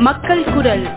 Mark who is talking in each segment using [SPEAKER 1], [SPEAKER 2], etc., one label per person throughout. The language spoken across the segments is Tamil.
[SPEAKER 1] மக்கள் குரல்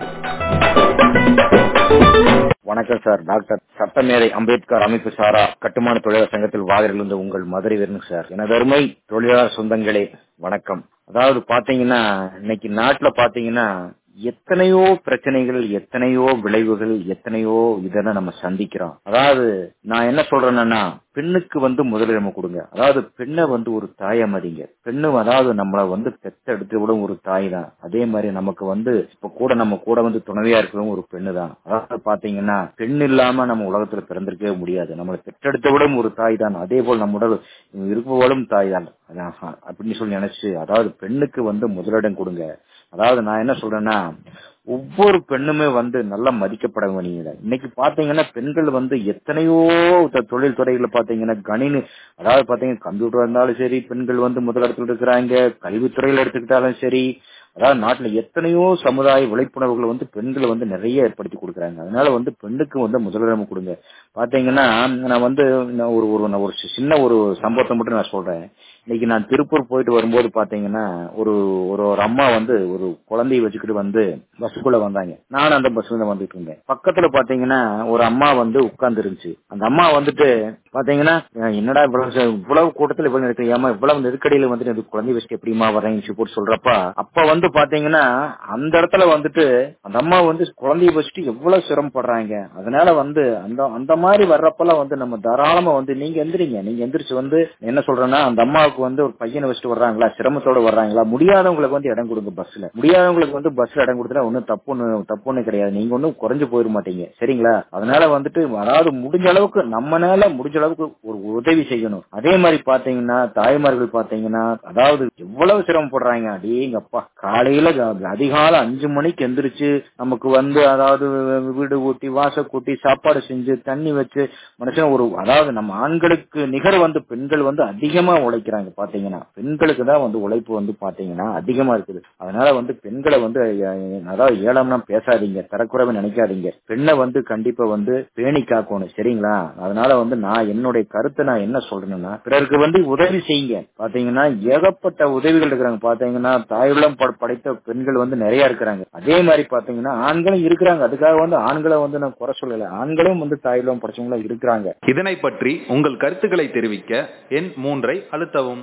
[SPEAKER 2] வணக்கம் சார் டாக்டர் சட்டமேதை அம்பேத்கர் அமைப்பு சாரா கட்டுமான தொழிலாளர் சங்கத்தில் வாதிலிருந்து உங்கள் மதுரை வேணும் சார் எனது அருமை தொழிலாளர் சொந்தங்களே வணக்கம் அதாவது பாத்தீங்கன்னா இன்னைக்கு நாட்டுல பாத்தீங்கன்னா எத்தனையோ பிரச்சனைகள் எத்தனையோ விளைவுகள் எத்தனையோ இதெல்லாம் நம்ம சந்திக்கிறோம் அதாவது நான் என்ன சொல்றேன்னா பெண்ணுக்கு வந்து முதலிடம் கொடுங்க அதாவது பெண்ணை வந்து ஒரு தாயா மதிங்க பெண்ணு அதாவது நம்மள வந்து பெத்தெடுத்து விட ஒரு தாய் தான் அதே மாதிரி நமக்கு வந்து இப்ப கூட நம்ம கூட வந்து துணைவியா இருக்கிறவங்க ஒரு பெண்ணு தான் அதாவது பாத்தீங்கன்னா பெண் இல்லாம நம்ம உலகத்துல பிறந்திருக்கவே முடியாது நம்மளை பெற்றெடுத்த விட ஒரு தாய் தான் அதே போல் நம்ம உடல் இருப்பவளும் தாய் தான் அப்படின்னு சொல்லி நினைச்சு அதாவது பெண்ணுக்கு வந்து முதலிடம் கொடுங்க அதாவது நான் என்ன சொல்றேன்னா ஒவ்வொரு பெண்ணுமே வந்து நல்லா மதிக்கப்பட வேண்டியது இன்னைக்கு பாத்தீங்கன்னா பெண்கள் வந்து எத்தனையோ தொழில் துறைகளை பாத்தீங்கன்னா கணினி அதாவது பாத்தீங்கன்னா கம்ப்யூட்டர் இருந்தாலும் சரி பெண்கள் வந்து முதலிடத்தில் இருக்கிறாங்க கல்வித்துறையில எடுத்துக்கிட்டாலும் சரி அதாவது நாட்டுல எத்தனையோ சமுதாய விழிப்புணர்வுகளை வந்து பெண்கள் வந்து நிறைய ஏற்படுத்தி கொடுக்குறாங்க அதனால வந்து பெண்ணுக்கு வந்து முதலிடம் கொடுங்க பாத்தீங்கன்னா நான் வந்து ஒரு ஒரு ஒரு சின்ன ஒரு சம்பவத்தை மட்டும் நான் சொல்றேன் இன்னைக்கு நான் திருப்பூர் போயிட்டு வரும்போது பாத்தீங்கன்னா ஒரு ஒரு ஒரு அம்மா வந்து ஒரு குழந்தைய வச்சுக்கிட்டு வந்து பஸ்ஸுக்குள்ள வந்தாங்க நான் அந்த பஸ்ல தான் வந்துட்டு இருந்தேன் பக்கத்துல பாத்தீங்கன்னா ஒரு அம்மா வந்து உட்கார்ந்து இருந்துச்சு அந்த அம்மா வந்துட்டு பாத்தீங்கன்னா என்னடா இவ்வளவு இவ்வளவு கூட்டத்துல இவ்வளவு இருக்கு ஏமா இவ்வளவு நெருக்கடியில வந்துட்டு குழந்தை வச்சுட்டு எப்படிமா வர்றீங்க போட்டு சொல்றப்ப அப்ப வந்து பாத்தீங்கன்னா அந்த இடத்துல வந்துட்டு அந்த அம்மா வந்து குழந்தைய வச்சுட்டு எவ்வளவு சிரமப்படுறாங்க அதனால வந்து அந்த அந்த மாதிரி வர்றப்பெல்லாம் வந்து நம்ம தாராளமா வந்து நீங்க எந்திரிங்க நீங்க எந்திரிச்சு வந்து என்ன சொல்றேன்னா அந்த அம்மாவுக்கு வந்து ஒரு பையனை வச்சுட்டு வர்றாங்களா சிரமத்தோட வர்றாங்களா முடியாதவங்களுக்கு வந்து இடம் கொடுங்க பஸ்ல முடியாதவங்களுக்கு வந்து பஸ்ல இடம் கொடுத்தா ஒன்னும் தப்புன்னு தப்புன்னு கிடையாது நீங்க ஒன்னும் குறைஞ்சு போயிட மாட்டீங்க சரிங்களா அதனால வந்துட்டு அதாவது முடிஞ்ச அளவுக்கு நம்மனால முடிஞ்ச அளவுக்கு ஒரு உதவி செய்யணும் அதே மாதிரி பாத்தீங்கன்னா தாய்மார்கள் பாத்தீங்கன்னா அதாவது எவ்வளவு சிரமப்படுறாங்க அடேங்கப்பா காலையில அதிகாலை அஞ்சு மணிக்கு எந்திரிச்சு நமக்கு வந்து அதாவது வீடு கூட்டி வாச கூட்டி சாப்பாடு செஞ்சு தண்ணி வச்சு மனுஷன் ஒரு அதாவது நம்ம ஆண்களுக்கு நிகர் வந்து பெண்கள் வந்து அதிகமா உழைக்கிறாங்க பாத்தீங்கன்னா பெண்களுக்கு தான் வந்து உழைப்பு வந்து பாத்தீங்கன்னா அதிகமா இருக்குது அதனால வந்து பெண்களை வந்து அதாவது ஏழம்னா பேசாதீங்க தரக்குறைவை நினைக்காதீங்க பெண்ணை வந்து கண்டிப்பா வந்து பேணி காக்கணும் சரிங்களா அதனால வந்து நான் என்னுடைய கருத்தை நான் என்ன சொல்றேன்னா பிறருக்கு வந்து உதவி செய்யுங்க பாத்தீங்கன்னா ஏகப்பட்ட உதவிகள் இருக்கிறாங்க பாத்தீங்கன்னா தாயுள்ளம் படைத்த பெண்கள் வந்து நிறைய இருக்கிறாங்க அதே மாதிரி பாத்தீங்கன்னா ஆண்களும் இருக்கிறாங்க அதுக்காக வந்து ஆண்களை வந்து நான் குறை சொல்லல ஆண்களும் வந்து தாயுள்ளம் படைச்சவங்களா இருக்கிறாங்க
[SPEAKER 3] இதனை பற்றி உங்கள் கருத்துக்களை தெரிவிக்க எண் மூன்றை அழுத்தவும்